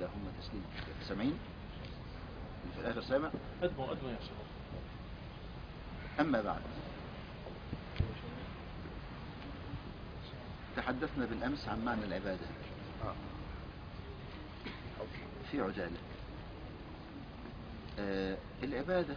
اللهم تسليم سامعين اللي في الاخر سامع أدموا أدموا يا شباب اما بعد تحدثنا بالامس عن معنى العباده في عجاله آه العباده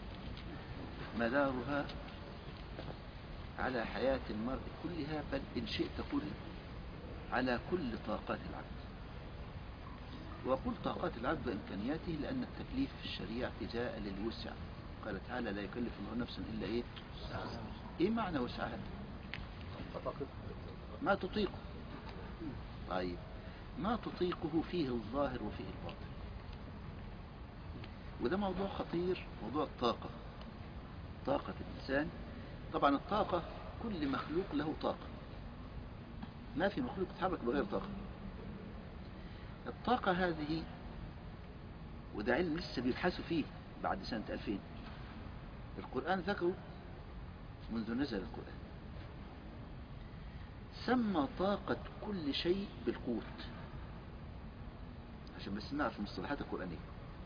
مدارها على حياه المرء كلها بل ان شئت قل على كل طاقات العبد وقل طاقات العبد وإمكانياته لأن التكليف في الشريعة جاء للوسع قال تعالى لا يكلف الله نفسا إلا إيه إيه معنى وسعها ما تطيقه طيب ما تطيقه فيه الظاهر وفيه الباطن وده موضوع خطير موضوع الطاقة طاقة الإنسان طبعا الطاقة كل مخلوق له طاقة ما في مخلوق يتحرك بغير طاقة الطاقة هذه وده علم لسه بيبحثوا فيه بعد سنة 2000 القرآن ذكره منذ نزل القرآن سمى طاقة كل شيء بالقوت عشان بس نعرف المصطلحات القرآنية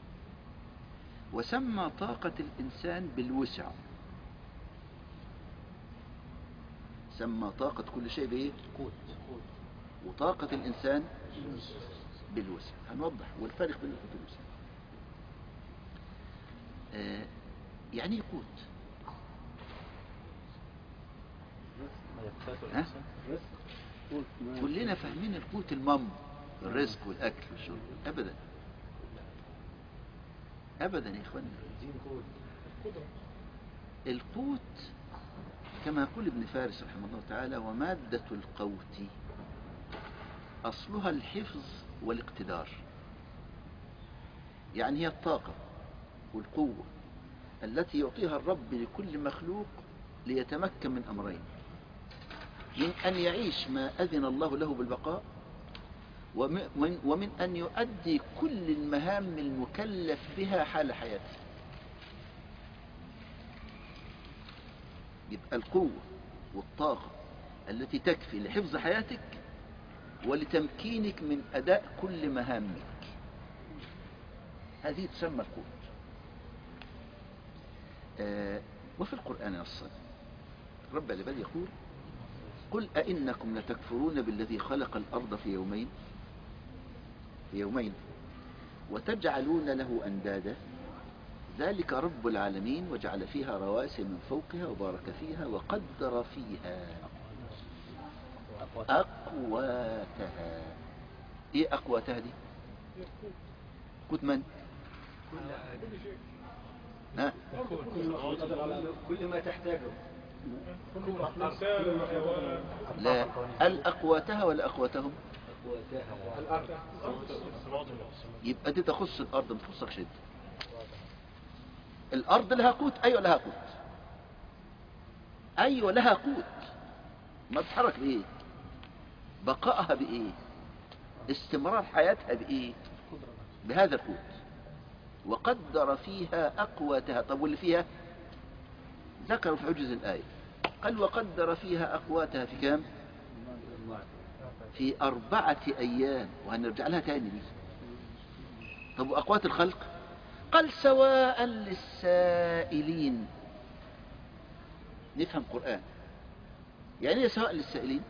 وسمى طاقة الإنسان بالوسع سمى طاقة كل شيء بإيه؟ قوت قوت وطاقة الإنسان بالوسع هنوضح والفرق بين القوت والوسع آه يعني ايه قوت ما يقتات ها؟ الإنسان كلنا فاهمين القوت المم الرزق والاكل والشرب ابدا ابدا يا اخوانا الدين قوت القدرة القوت كما يقول ابن فارس رحمه الله تعالى ومادة القوت أصلها الحفظ والاقتدار يعني هي الطاقة والقوة التي يعطيها الرب لكل مخلوق ليتمكن من أمرين من أن يعيش ما أذن الله له بالبقاء ومن, ومن أن يؤدي كل المهام المكلف بها حال حياته يبقى القوة والطاقة التي تكفي لحفظ حياتك ولتمكينك من أداء كل مهامك هذه تسمى القوة آه وفي القرآن نصا رب العباد يقول قل أئنكم لتكفرون بالذي خلق الأرض في يومين في يومين وتجعلون له أندادا ذلك رب العالمين وجعل فيها رواسي من فوقها وبارك فيها وقدر فيها أقواتها إيه أقواتها دي قوت من ها كل ما تحتاجه الإنسان والحيوان لا الأقواتها ولا أقواتهم الأرض يبقى دي تخص الأرض ما تخصكش انت الأرض لها قوت أيوة لها قوت أيوة لها قوت ما تتحرك بإيه بقائها بإيه استمرار حياتها بإيه بهذا القوت وقدر فيها أقواتها طب واللي فيها ذكروا في عجز الآية قال وقدر فيها أقواتها في كام في أربعة أيام وهنرجع لها تاني دي طب وأقوات الخلق قال سواء للسائلين نفهم قرآن يعني ايه سواء للسائلين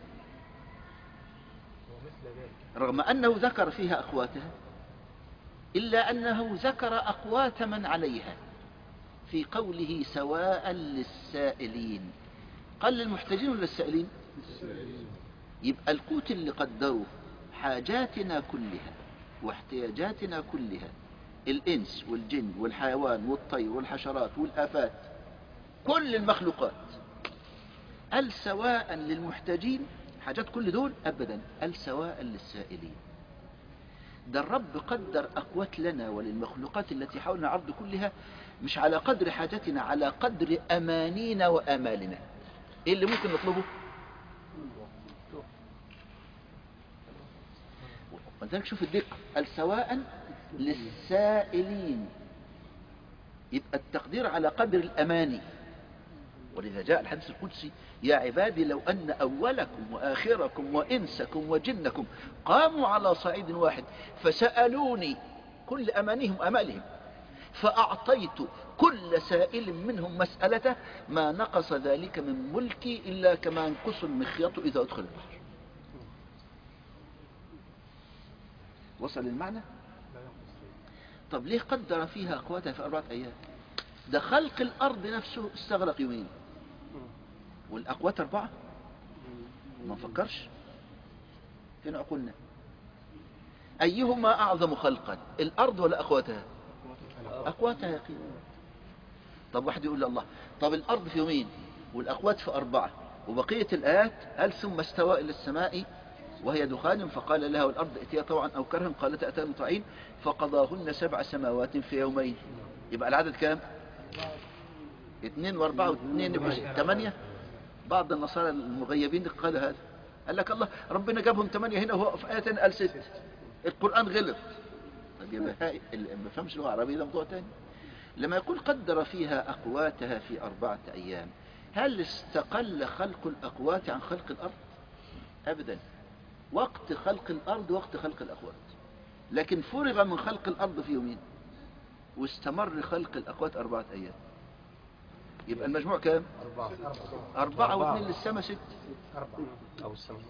ومثل ذلك رغم أنه ذكر فيها أقواتها إلا أنه ذكر أقوات من عليها في قوله سواء للسائلين قال للمحتاجين ولا للسائلين يبقى القوت اللي قدره حاجاتنا كلها واحتياجاتنا كلها الإنس والجن والحيوان والطير والحشرات والآفات كل المخلوقات قال سواء للمحتاجين حاجات كل دول أبدا قال سواء للسائلين ده الرب قدر أقوات لنا وللمخلوقات التي حولنا الأرض كلها مش على قدر حاجتنا على قدر أمانينا وآمالنا إيه اللي ممكن نطلبه ولذلك شوف الدقة قال سواء للسائلين يبقى التقدير على قدر الأماني ولذا جاء الحديث القدسي يا عبادي لو أن أولكم وآخركم وإنسكم وجنكم قاموا على صعيد واحد فسألوني كل أمانيهم أمالهم فأعطيت كل سائل منهم مسألته ما نقص ذلك من ملكي إلا كما ينقص المخيط إذا أدخل البحر وصل المعنى طب ليه قدر فيها أقواتها في أربعة أيام ده خلق الأرض نفسه استغرق يومين والأقوات أربعة ما فكرش فين عقولنا أيهما أعظم خلقا الأرض ولا أقواتها أقواتها يقين طب واحد يقول الله طب الأرض في يومين والأقوات في أربعة وبقية الآيات هل ثم استوى إلى السماء وهي دخان فقال لها والأرض ائتيا طوعا أو كرها قالت أتانا مطيعين فقضاهن سبع سماوات في يومين يبقى العدد كام اثنين واربعة واثنين يبقى ثمانية بعض النصارى المغيبين قال هذا قال لك الله ربنا جابهم ثمانية هنا وهو في آية قال ست القرآن غلط طب يبقى هاي اللي ما فهمش لغة عربية ده موضوع تاني لما يقول قدر فيها أقواتها في أربعة أيام هل استقل خلق الأقوات عن خلق الأرض أبدا وقت خلق الأرض وقت خلق الأقوات لكن فرغ من خلق الأرض في يومين واستمر خلق الأقوات أربعة أيام يبقى المجموع كام أربعة أربعة واثنين للسماء ست أربعة أو السماء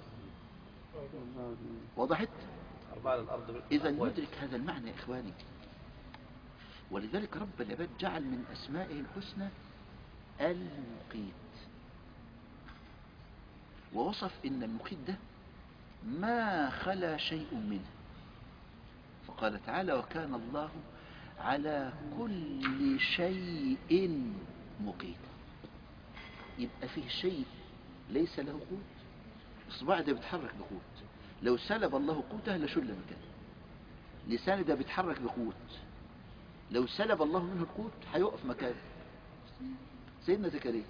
وضحت أربعة للأرض إذا ندرك هذا المعنى يا إخواني ولذلك رب العباد جعل من أسمائه الحسنى المقيت ووصف إن المقيت ده ما خلا شيء منه فقال تعالى وكان الله على كل شيء مقيتا يبقى فيه شيء ليس له قوت اصبع ده بيتحرك بقوت لو سلب الله قوته لشل مكانه لسان ده بيتحرك بقوت لو سلب الله منه القوت هيقف مكانه سيدنا زكريا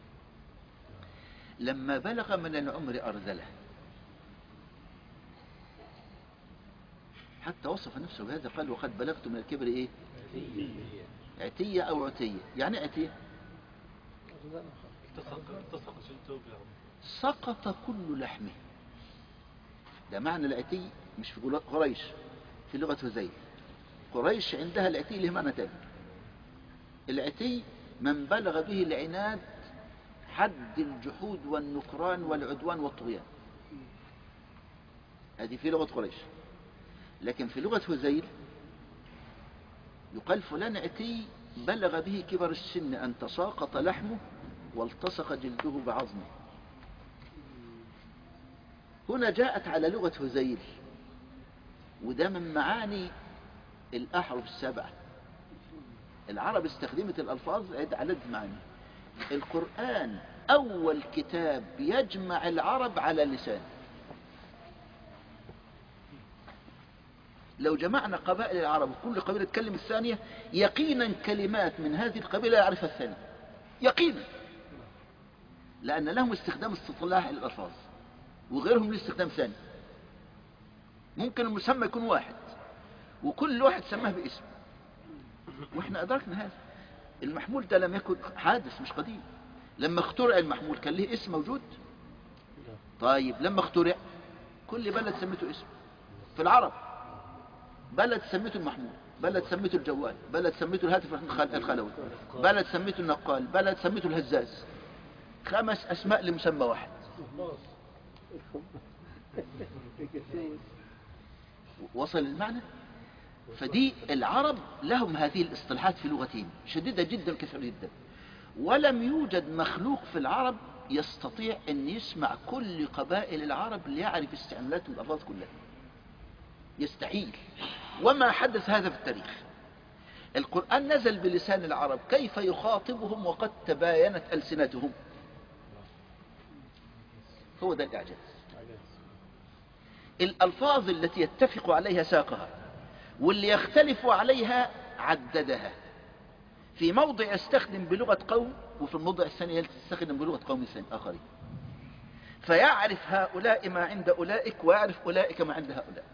لما بلغ من العمر أرذله حتى وصف نفسه بهذا قال وقد بلغت من الكبر ايه عتية او عتية يعني عتية سقط كل لحمه ده معنى العتي مش في قل- قريش في لغة هزيل قريش عندها العتي له معنى تاني العتي من بلغ به العناد حد الجحود والنكران والعدوان والطغيان هذه في لغة قريش لكن في لغة هزيل يقال فلان عتي بلغ به كبر السن أن تساقط لحمه والتصق جلده بعظمه هنا جاءت على لغة هزيل وده من معاني الأحرف السبعة العرب استخدمت الألفاظ عد عدد معاني القرآن أول كتاب يجمع العرب على لسان لو جمعنا قبائل العرب وكل قبيلة تكلم الثانية يقينا كلمات من هذه القبيلة يعرفها الثانية يقينا لأن لهم استخدام اصطلاحي للألفاظ وغيرهم له استخدام ثاني ممكن المسمى يكون واحد وكل واحد سماه باسم واحنا أدركنا هذا المحمول ده لم يكن حادث مش قديم لما اخترع المحمول كان له اسم موجود طيب لما اخترع كل بلد سميته اسم في العرب بلد سميته المحمول بلد سميته الجوال بلد سميته الهاتف الخل- الخلوي بلد سميته النقال بلد سميته الهزاز خمس أسماء لمسمى واحد وصل المعنى فدي العرب لهم هذه الاصطلاحات في لغتهم شديدة جدا كثيرة جدا ولم يوجد مخلوق في العرب يستطيع أن يسمع كل قبائل العرب ليعرف استعمالات الألفاظ كلها يستحيل وما حدث هذا في التاريخ القرآن نزل بلسان العرب كيف يخاطبهم وقد تباينت ألسنتهم هو ده الإعجاز الألفاظ التي يتفق عليها ساقها واللي يختلف عليها عددها في موضع يستخدم بلغة قوم وفي الموضع الثاني يستخدم بلغة قوم ثاني آخرين فيعرف هؤلاء ما عند أولئك ويعرف أولئك ما عند هؤلاء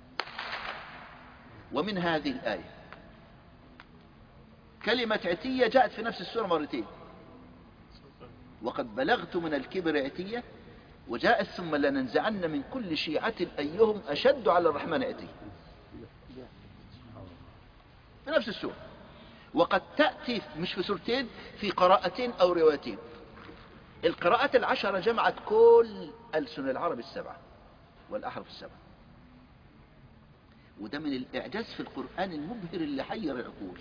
ومن هذه الآية كلمة عتية جاءت في نفس السورة مرتين وقد بلغت من الكبر عتية وجاءت ثم لننزعن من كل شيعة أيهم أشد على الرحمن عتية في نفس السورة وقد تأتي مش في سورتين في قراءتين أو روايتين القراءات العشرة جمعت كل ألسن العرب السبعة والأحرف السبعة وده من الإعجاز في القرآن المبهر اللي حير العقول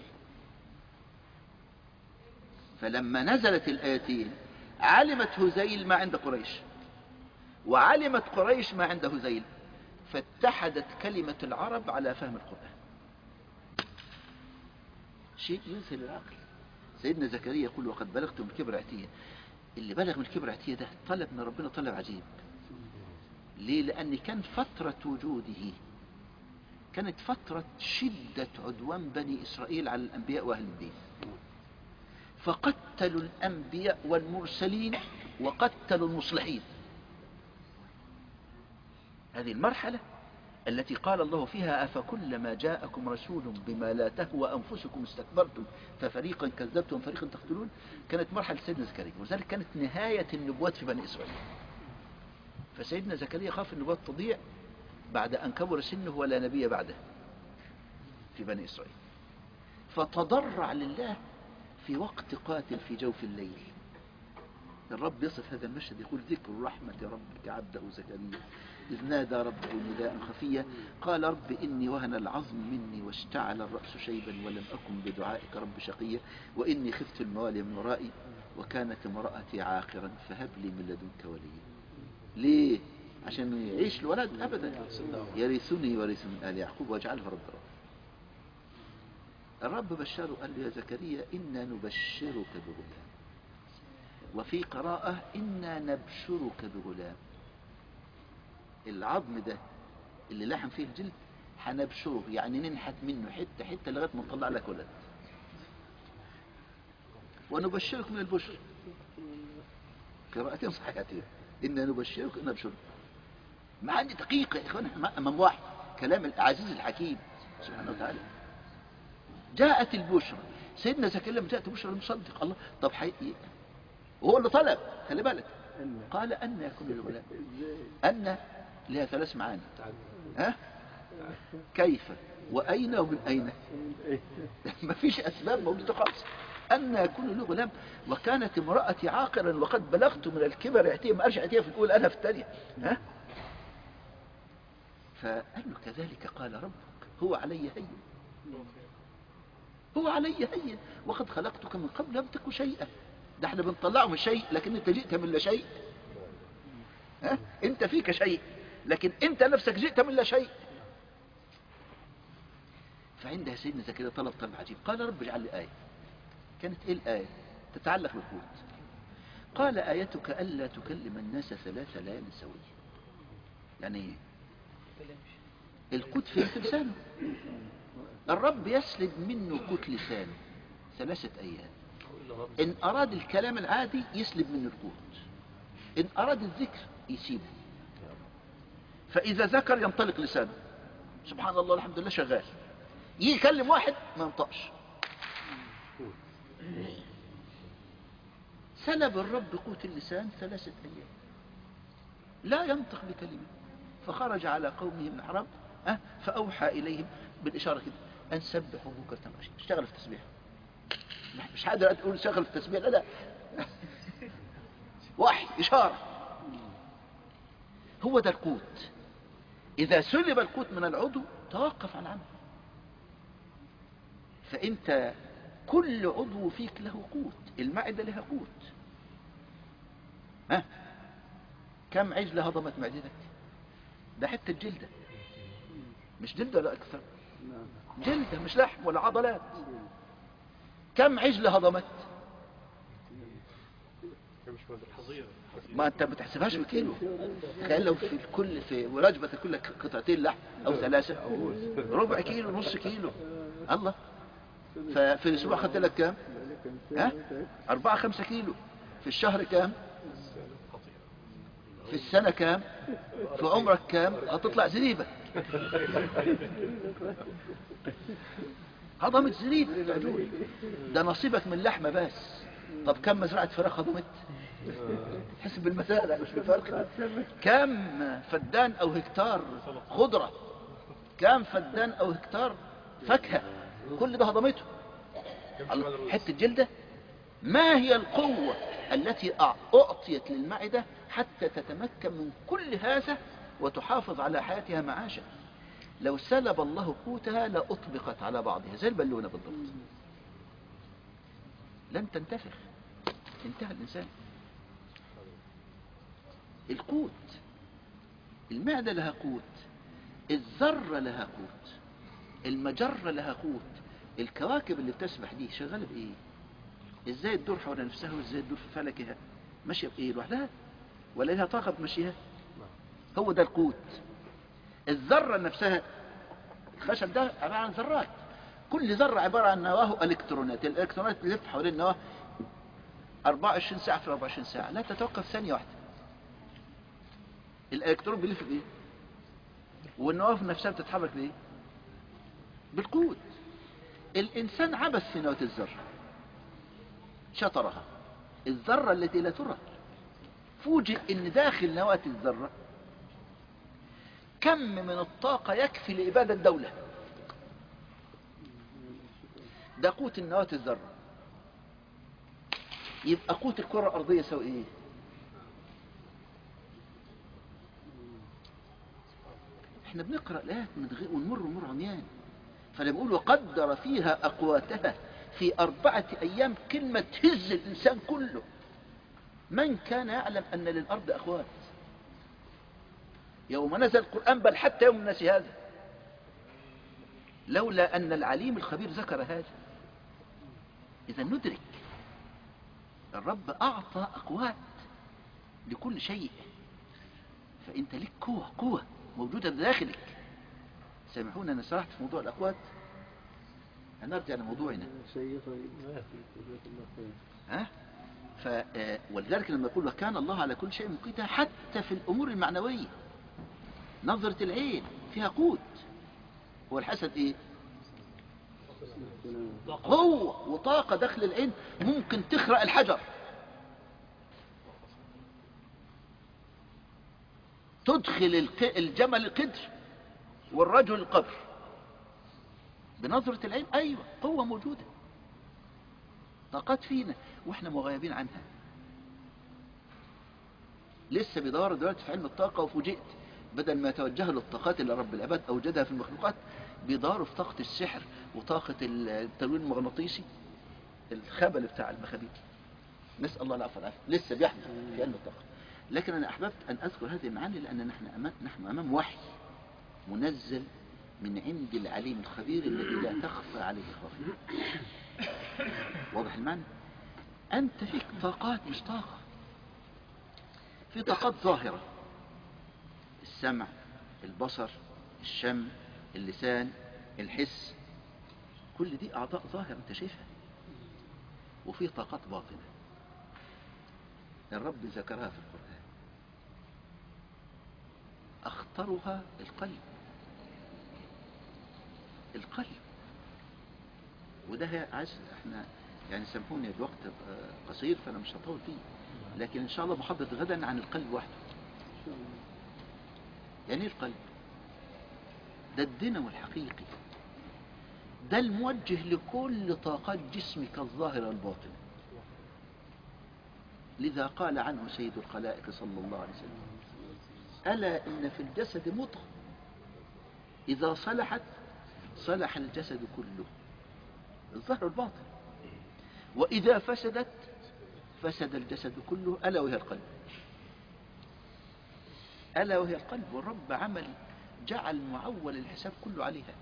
فلما نزلت الآيتين علمت هزيل ما عند قريش وعلمت قريش ما عند هزيل فاتحدت كلمة العرب على فهم القرآن شيء يذهل العقل سيدنا زكريا يقول وقد بلغت من الكبر عتية اللي بلغ من الكبر عتية ده طلب من ربنا طلب عجيب ليه لأن كان فترة وجوده كانت فترة شدة عدوان بني إسرائيل على الأنبياء وأهل الدين فقتلوا الأنبياء والمرسلين وقتلوا المصلحين هذه المرحلة التي قال الله فيها أفكلما جاءكم رسول بما لا تهوى أنفسكم استكبرتم ففريقا كذبتم وفريقا تقتلون كانت مرحلة سيدنا زكريا وذلك كانت نهاية النبوات في بني إسرائيل فسيدنا زكريا خاف النبوات تضيع بعد أن كبر سنه ولا نبي بعده في بني إسرائيل فتضرع لله في وقت قاتل في جوف الليل الرب يصف هذا المشهد يقول ذكر رحمة ربك عبده زكريا إذ نادى ربه نداء خفيا قال رب إني وهن العظم مني واشتعل الرأس شيبا ولم أكن بدعائك رب شقيا وإني خفت الموالي من ورائي وكانت امرأتي عاقرا فهب لي من لدنك وليا ليه عشان يعيش الولد أبدا يرثني ورث من آل يعقوب واجعله رب رب الرب بشره قال له يا زكريا إنا نبشرك بغلام وفي قراءة إنا نبشرك بغلام العظم ده اللي لحم فيه الجلد هنبشره يعني ننحت منه حتة حتة لغاية ما نطلع لك ولد ونبشرك من البشر قراءتين صحيحتين إنا نبشرك نبشرك معاني دقيقة يا إخوان أمام واحد كلام العزيز الحكيم سبحانه وتعالى جاءت البشرى سيدنا زكريا لما جاءت البشرى المصدق الله طب حقيقي وهو اللي طلب خلي بالك قال أن يكون الغلام أن لها ثلاث معاني ها كيف وأين ومن أين ما فيش أسباب موجودة خالص أن يكون له غلام وكانت امرأتي عاقرا وقد بلغت من الكبر يأتيها ما أرجع يأتيها في الأولى أنا في الثانية ها فقال له كذلك قال ربك هو علي هين هو علي هين وقد خلقتك من قبل لم تكن شيئا ده احنا بنطلعه من شيء لكن انت جئت من لا شيء ها؟ انت فيك شيء لكن انت نفسك جئت من لا شيء فعندها سيدنا زكريا طلب طلب عجيب قال رب اجعل لي آية كانت ايه الآية تتعلق بالقوت قال آيتك ألا تكلم الناس ثلاث ليال سوية يعني ايه القوت في لسانه الرب يسلب منه قوت لسانه ثلاثة أيام إن أراد الكلام العادي يسلب منه القوت إن أراد الذكر يسيبه فإذا ذكر ينطلق لسانه سبحان الله الحمد لله شغال يكلم واحد ما ينطقش سلب الرب قوت اللسان ثلاثة أيام لا ينطق بكلمة فخرج على قومه من العرب أه فأوحى إليهم بالإشارة كده أن سبحوا بكرة وعشيا اشتغل في التسبيح مش قادر أقول شغل في التسبيح لا لا وحي إشارة هو ده القوت إذا سلب القوت من العضو توقف عن عمل فأنت كل عضو فيك له قوت المعدة لها قوت ها كم عجلة هضمت معدتك ده حتة جلدة مش جلدة لا أكثر جلدة مش لحم ولا عضلات كم عجلة هضمت ما انت ما تحسبهاش بالكيلو تخيل لو في الكل في وجبة كل قطعتين لحم او ثلاثة ربع كيلو نص كيلو الله ففي الاسبوع خدت لك كام ها اربعة خمسة كيلو في الشهر كام في السنة كام في عمرك كام هتطلع زريبة هضمت زريبة العجول ده نصيبك من اللحمة بس طب كم مزرعة فراخ هضمت تحس بالمزارع مش بالفرق كم فدان او هكتار خضرة كم فدان او هكتار فاكهة كل ده هضمته الله، حتة جلدة ما هي القوة التي أع- أعطيت للمعدة حتى تتمكن من كل هذا وتحافظ على حياتها معاشا لو سلب الله قوتها لأطبقت على بعضها زي البالونة بالضبط لن تنتفخ انتهى الإنسان القوت المعدة لها قوت الذرة لها قوت المجرة لها قوت الكواكب اللي بتسبح دي شغالة بإيه ازاي تدور حول نفسها وازاي تدور في فلكها ماشية بإيه لوحدها ولا لها طاقة بمشيها هو ده القوت الذرة نفسها الخشب ده عبارة عن ذرات كل ذرة عبارة عن نواه الكترونات الالكترونات تلف حول النواة 24 ساعة في 24 ساعة لا تتوقف ثانية واحدة الالكترون بيلف بايه والنواه نفسها بتتحرك بايه بالقوت الانسان عبث في نواة الذرة شطرها الذرة التي لا ترى فوجئ ان داخل نواة الذرة كم من الطاقة يكفي لإبادة دولة ده قوت النواة الذرة يبقى قوت الكرة الأرضية يساوي إيه احنا بنقرأ الآيات من غير ونمر مر عميان فلما بيقول وقدر فيها أقواتها في أربعة أيام كلمة تهز الإنسان كله من كان يعلم أن للأرض أخوات يوم نزل القرآن بل حتى يوم الناس هذا لولا أن العليم الخبير ذكر هذا إذا ندرك الرب أعطى أقوات لكل شيء فأنت لك قوة قوة موجودة داخلك سامحونا أنا سرحت في موضوع الأقوات هنرجع لموضوعنا شيء طيب جزاك الله خير ها ف آه، ولذلك لما يقول وكان الله على كل شيء مقيتا حتى في الامور المعنويه نظره العين فيها قوت هو الحسد ايه قوه وطاقه داخل العين ممكن تخرق الحجر تدخل الك- الجمل القدر والرجل القبر بنظرة العين أيوة قوة موجودة طاقات فينا واحنا مغيبين عنها لسه بيدور دلوقتي في علم الطاقة وفوجئت بدل ما يتوجهوا للطاقات اللي رب العباد أوجدها في المخلوقات بيدوروا في طاقة السحر وطاقة التلوين المغناطيسي الخبل بتاع المخابيل نسأل الله العفو والعافية لسه بيحدث في علم الطاقة لكن أنا أحببت أن أذكر هذه المعاني لأن نحن أمام, نحن أمام وحي منزل من عند العليم الخبير الذي لا تخفى عليه خافية واضح المعنى أنت فيك طاقات مش طاقة في طاقات ظاهرة السمع البصر الشم اللسان الحس كل دي أعضاء ظاهرة أنت شايفها وفي طاقات باطنة الرب ذكرها في القرآن أخطرها القلب القلب وده هي عايز احنا يعني سامحوني الوقت آه، قصير فانا مش هطول فيه لكن ان شاء الله محاضرة غدا عن القلب وحده يعني ايه القلب ده الدينامو الحقيقي ده الموجه لكل طاقات جسمك الظاهرة والباطنة لذا قال عنه سيد الخلائق صلى الله عليه وسلم ألا إن في الجسد مضغة إذا صلحت صلح الجسد كله الظهر والباطن وإذا فسدت فسد الجسد كله ألا وهي القلب ألا وهي القلب والرب عمل جعل معول الحساب كله عليها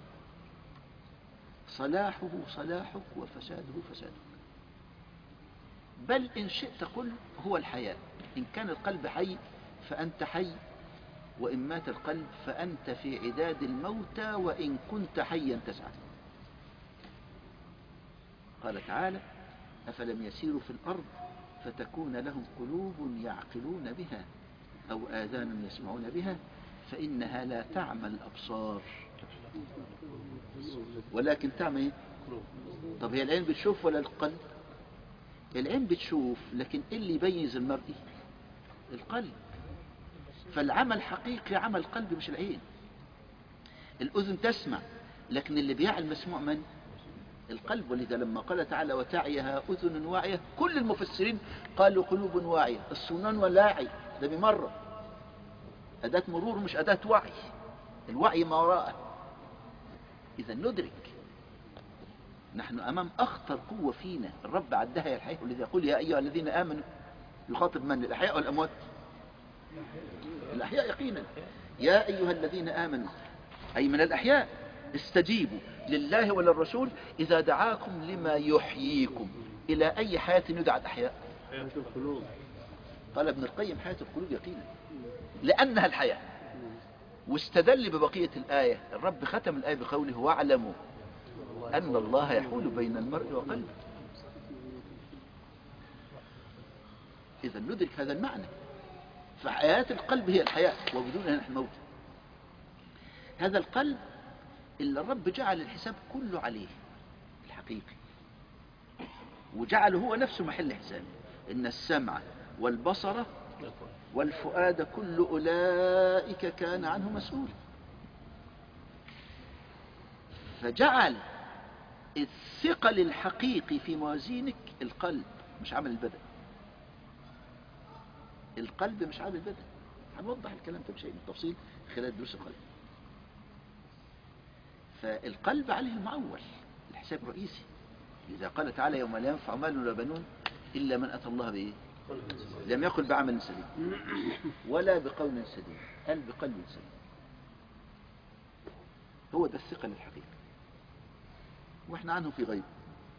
صلاحه صلاحك وفساده فسادك بل إن شئت قل هو الحياة إن كان القلب حي فأنت حي وإن مات القلب فأنت في عداد الموتى وإن كنت حيا تسعى قال تعالى أفلم يسيروا في الأرض فتكون لهم قلوب يعقلون بها أو آذان يسمعون بها فإنها لا تعمى الأبصار ولكن تعمى إيه؟ طب هي العين بتشوف ولا القلب العين بتشوف لكن إيه اللي يميز المرئي القلب فالعمل حقيقي عمل قلبي مش العين الأذن تسمع لكن اللي بيعي المسموع من القلب ولذا لما قال تعالى وتعيها أذن واعية كل المفسرين قالوا قلوب واعية الصنان ولاعي ده بمرة أداة مرور مش أداة وعي الوعي ما وراءه إذا ندرك نحن أمام أخطر قوة فينا الرب عدها يا الحقيقة ولذا يقول يا أيها الذين آمنوا يخاطب من الأحياء والأموات الأحياء يقينا يا أيها الذين آمنوا أي من الأحياء استجيبوا لله وللرسول إذا دعاكم لما يحييكم إلى أي حياة يدعى الأحياء حياة القلوب قال ابن القيم حياة القلوب يقينا لأنها الحياة واستدل ببقية الآية الرب ختم الآية بقوله واعلموا أن الله يحول بين المرء وقلبه إذا ندرك هذا المعنى فحياة القلب هي الحياة وبدونها نحن موت هذا القلب اللي الرب جعل الحساب كله عليه الحقيقي وجعله هو نفسه محل حساب إن السمع والبصر والفؤاد كل أولئك كان عنه مسؤولا فجعل الثقل الحقيقي في موازينك القلب مش عمل البدن القلب مش عمل البدن هنوضح الكلام ده بشيء من التفصيل خلال دروس القلب فالقلب عليه المعول الحساب الرئيسي إذا قال تعالى يوم لا ينفع مال ولا بنون إلا من أتى الله بإيه لم يقل بعمل سليم ولا بقول سليم قال بقلب سليم هو ده الثقل الحقيقي واحنا عنه في غيب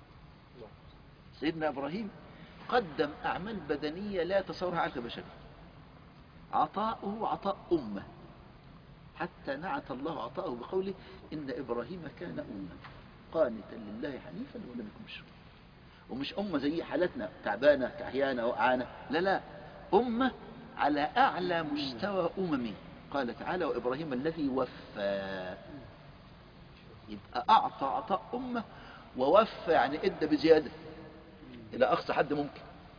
سيدنا ابراهيم قدم اعمال بدنيه لا يتصورها عقل بشري عطاؤه عطاء امه حتى نعت الله عطاءه بقوله ان ابراهيم كان امه قانتا لله حنيفا ولم يكن مشركا ومش امه زي حالتنا تعبانه كحيانه وقعانه لا لا امه على اعلى مستوى اممي قال تعالى وابراهيم الذي وفى يبقى أعطى عطاء أمة ووفى يعني إدى بزيادة إلى أقصى حد ممكن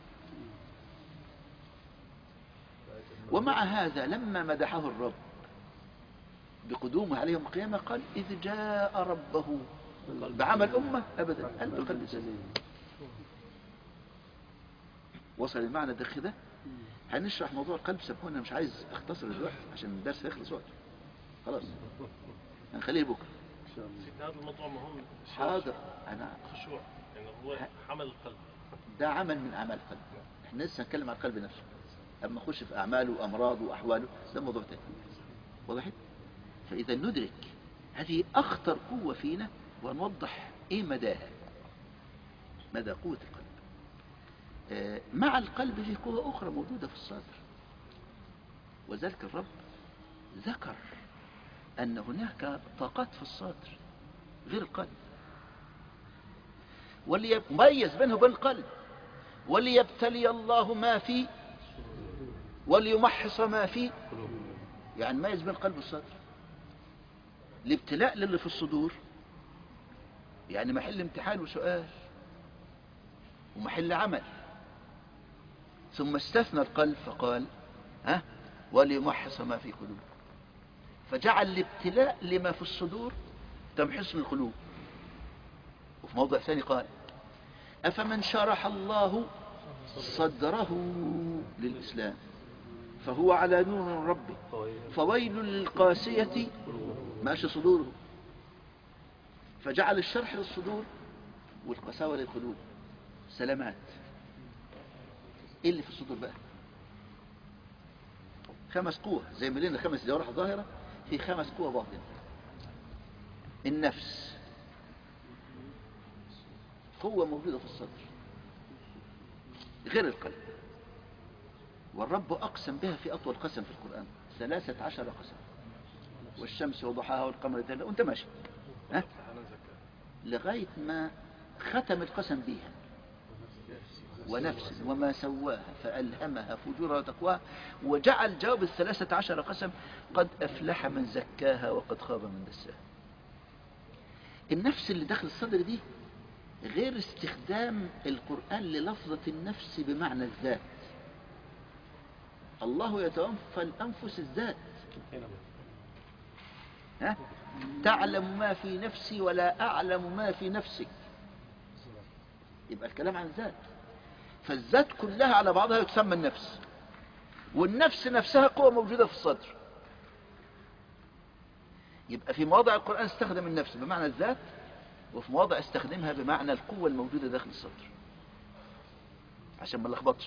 ومع هذا لما مدحه الرب بقدومه عليهم القيامة قال إذ جاء ربه بعمل أمة أبدا قال بقلب سليم وصل المعنى الدقيق ده هنشرح موضوع القلب سامحوني أنا مش عايز أختصر دلوقتي عشان الدرس هيخلص وقته خلاص هنخليه بكره إن شاء الله سيدنا هذا الموضوع مهم حاضر أنا خشوع يعني هو حمل القلب ده عمل من أعمال القلب احنا لسه هنتكلم عن القلب نفسه أما نخش في أعماله وأمراضه وأحواله ده موضوع تاني وضحت فإذا ندرك هذه أخطر قوة فينا ونوضح إيه مداها مدى قوة القلب آه، مع القلب في قوة أخرى موجودة في الصدر وذلك الرب ذكر أن هناك طاقات في الصدر غير القلب وليميز بينه وبين القلب وليبتلي الله ما فيه وليمحص ما فيه يعني ميز بين القلب والصدر الابتلاء للي في الصدور يعني محل امتحان وسؤال ومحل عمل ثم استثنى القلب فقال ها وليمحص ما في قلوب فجعل الابتلاء لما في الصدور تمحص القلوب وفي موضع ثاني قال أفمن شرح الله صدره للإسلام فهو على نور من ربه فويل للقاسية ماشي صدوره فجعل الشرح للصدور والقساوة للقلوب سلامات ايه اللي في الصدور بقى خمس قوة زي ما لنا خمس جوارح ظاهرة في خمس قوة باطنة النفس قوة موجودة في الصدر غير القلب والرب أقسم بها في أطول قسم في القرآن ثلاثة عشر قسم والشمس وضحاها والقمر ذلك وانت ماشي ها؟ لغاية ما ختم القسم بها ونفس وما سواها فألهمها فجورها وتقواها وجعل جواب الثلاثة عشر قسم قد أفلح من زكاها وقد خاب من دساها النفس اللي داخل الصدر دي غير استخدام القرآن للفظة النفس بمعنى الذات الله يتوفى الأنفس الذات ها؟ تعلم ما في نفسي ولا أعلم ما في نفسك يبقى الكلام عن ذات فالذات كلها على بعضها تسمى النفس والنفس نفسها قوة موجودة في الصدر يبقى في مواضع القرآن استخدم النفس بمعنى الذات وفي مواضع استخدمها بمعنى القوة الموجودة داخل الصدر عشان ما نلخبطش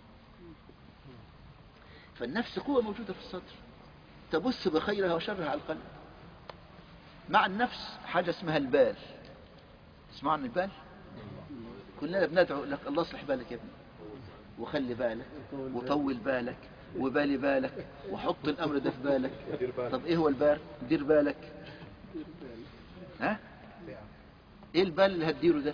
فالنفس قوة موجودة في الصدر تبث بخيرها وشرها على القلب مع النفس حاجة اسمها البال تسمعوا عن البال كلنا بندعو لك الله يصلح بالك يا ابني وخلي بالك وطول بالك وبالي بالك وحط الامر ده في بالك طب ايه هو البال دير بالك ها ايه البال اللي هتديره ده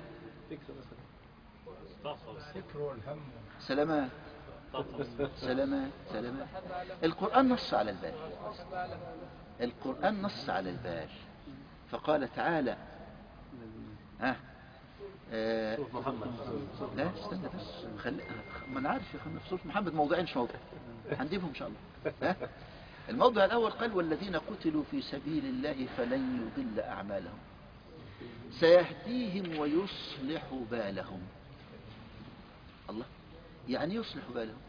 سلامات سلامات سلامات القرآن نص على البال القرآن نص على البال فقال تعالى ها آه محمد لا استنى بس خلي ما انا عارف يا اخوانا في سوره محمد موضعين مش موضع هنجيبهم ان شاء الله ها الموضع الاول قال والذين قتلوا في سبيل الله فلن يضل اعمالهم سيهديهم ويصلح بالهم الله يعني يصلح بالهم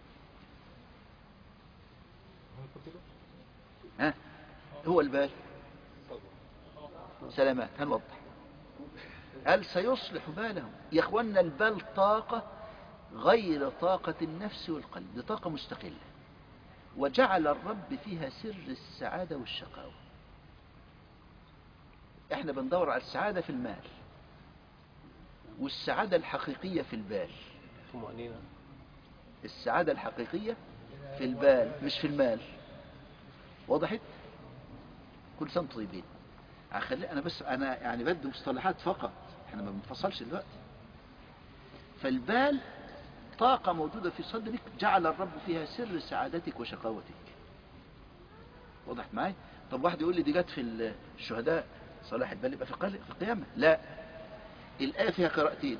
ها هو البال سلامات هنوضح قال سيصلح بالهم يا اخوانا البال طاقة غير طاقة النفس والقلب دي طاقة مستقلة وجعل الرب فيها سر السعادة والشقاوة احنا بندور على السعادة في المال والسعادة الحقيقية في البال طمأنينة السعادة الحقيقية في البال مش في المال وضحت كل سنة وأنتم طيبين هخلي انا بس انا يعني بدي مصطلحات فقط احنا ما بنفصلش دلوقتي فالبال طاقة موجودة في صدرك جعل الرب فيها سر سعادتك وشقاوتك وضحت معي طب واحد يقول لي دي جت في الشهداء صلاح البال يبقى في القل- في القيامة لا الآية فيها قراءتين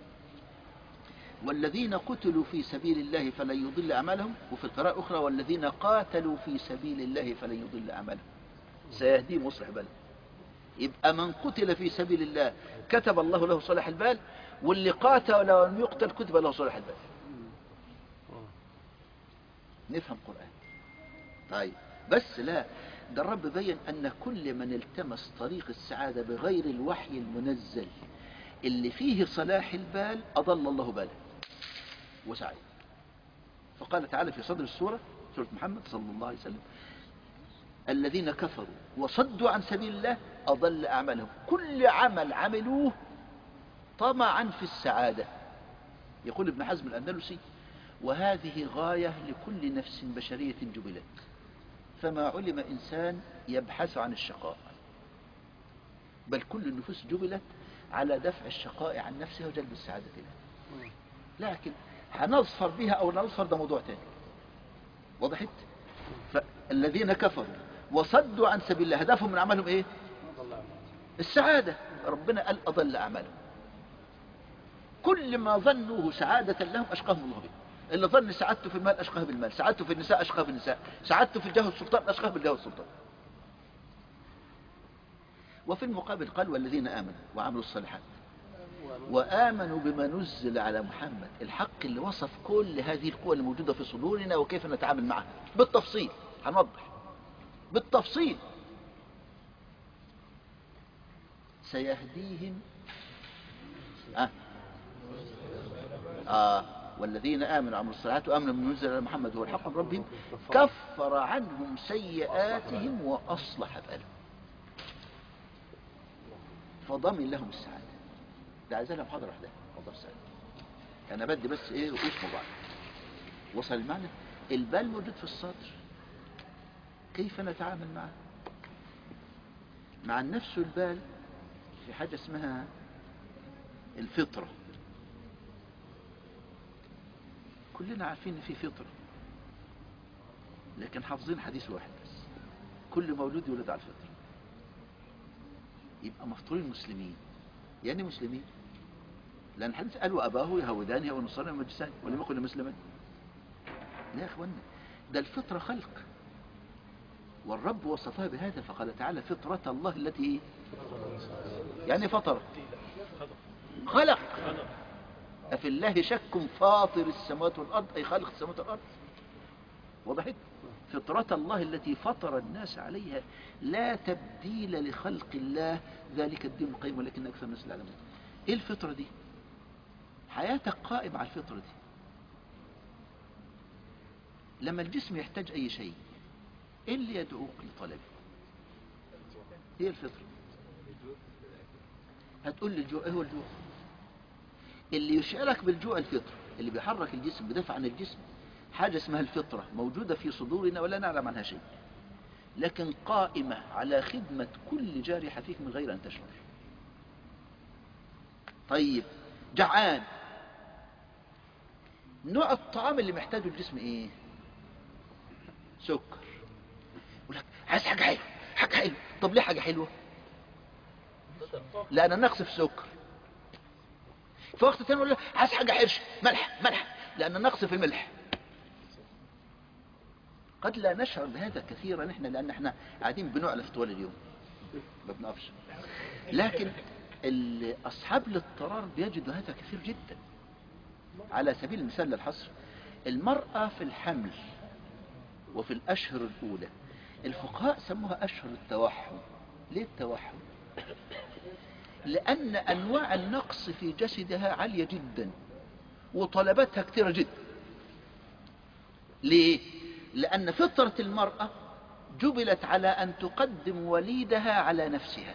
والذين قتلوا في سبيل الله فلن يضل أعمالهم وفي القراءة أخرى والذين قاتلوا في سبيل الله فلن يضل أعمالهم سيهديهم ويصلح بالهم يبقى من قتل في سبيل الله كتب الله له صلاح البال واللي قاتل ولم يقتل كتب له صلاح البال نفهم قرآن طيب بس لا ده الرب بين أن كل من التمس طريق السعادة بغير الوحي المنزل اللي فيه صلاح البال أضل الله باله وسعيد فقال تعالى في صدر السورة سورة محمد صلى الله عليه وسلم الذين كفروا وصدوا عن سبيل الله أضل أعمالهم كل عمل عملوه طمعا في السعادة يقول ابن حزم الأندلسي وهذه غاية لكل نفس بشرية جبلت فما علم إنسان يبحث عن الشقاء بل كل النفوس جبلت على دفع الشقاء عن نفسها وجلب السعادة لها لكن هنظفر بها أو نظفر ده موضوع تاني وضحت فالذين كفروا وصدوا عن سبيل الله هدفهم من عملهم ايه السعادة ربنا قال أضل أعمالهم كل ما ظنوه سعادة لهم أشقاهم الله به اللي ظن سعادته في المال أشقاه بالمال سعادته في النساء أشقاه بالنساء سعادته في الجاه والسلطان أشقاه بالجاه والسلطان وفي المقابل قال والذين آمنوا وعملوا الصالحات وآمنوا بما نزل على محمد الحق اللي وصف كل هذه القوى الموجودة في صدورنا وكيف نتعامل معها بالتفصيل هنوضح بالتفصيل سيهديهم آه. آه. والذين آمنوا وعملوا الصالحات وآمنوا بما نزل على محمد هو الحق من ربهم كفر عنهم سيئاتهم وأصلح بالهم فضمن لهم السعادة ده عايز لها محاضرة واحدة محاضرة السعادة أنا بدي بس إيه رؤوس بعض وصل المعنى البال موجود في الصدر كيف نتعامل معه مع النفس والبال في حاجة اسمها الفطرة كلنا عارفين ان في فطرة لكن حافظين حديث واحد بس كل مولود يولد على الفطرة يبقى مفطورين مسلمين يعني مسلمين لأن الحديث قال وأباه يهوداني أو نصراني أو مجساني ولم يكن مسلما لا يا إخوانا ده الفطرة خلق والرب وصفها بهذا فقال تعالى فطرة الله التي إيه؟ يعني فطر خلق أفي الله شك فاطر السماوات والأرض أي خالق السماوات والأرض وضحت فطرة الله التي فطر الناس عليها لا تبديل لخلق الله ذلك الدين القيم ولكن أكثر الناس لا يعلمون إيه الفطرة دي حياتك قائمة على الفطرة دي لما الجسم يحتاج أي شيء إيه اللي يدعوك لطلبه هي الفطرة هتقول لي الجوع ايه هو الجوع اللي يشعرك بالجوع الفطرة اللي بيحرك الجسم بيدافع عن الجسم حاجة اسمها الفطرة موجودة في صدورنا ولا نعلم عنها شيء لكن قائمة على خدمة كل جارحة فيك من غير أن تشعر طيب جعان نوع الطعام اللي محتاجه الجسم ايه سكر يقول لك عايز حاجة حلوة حاجة حلوة طب ليه حاجة حلوة لأن نقص في السكر في وقت تاني يقول لك عايز حاجة حرشة ملح ملح لأن نقص في الملح قد لا نشعر بهذا كثيرا احنا لأن احنا قاعدين بنعلف طوال اليوم ما بنقفش لكن ال- أصحاب الاضطرار بيجدوا هذا كثير جدا على سبيل المثال للحصر المرأة في الحمل وفي الأشهر الأولى الفقهاء سموها أشهر التوحم ليه التوحم لأن أنواع النقص في جسدها عالية جدا وطلباتها كثيرة جدا ليه؟ لأن فطرة المرأة جبلت على أن تقدم وليدها على نفسها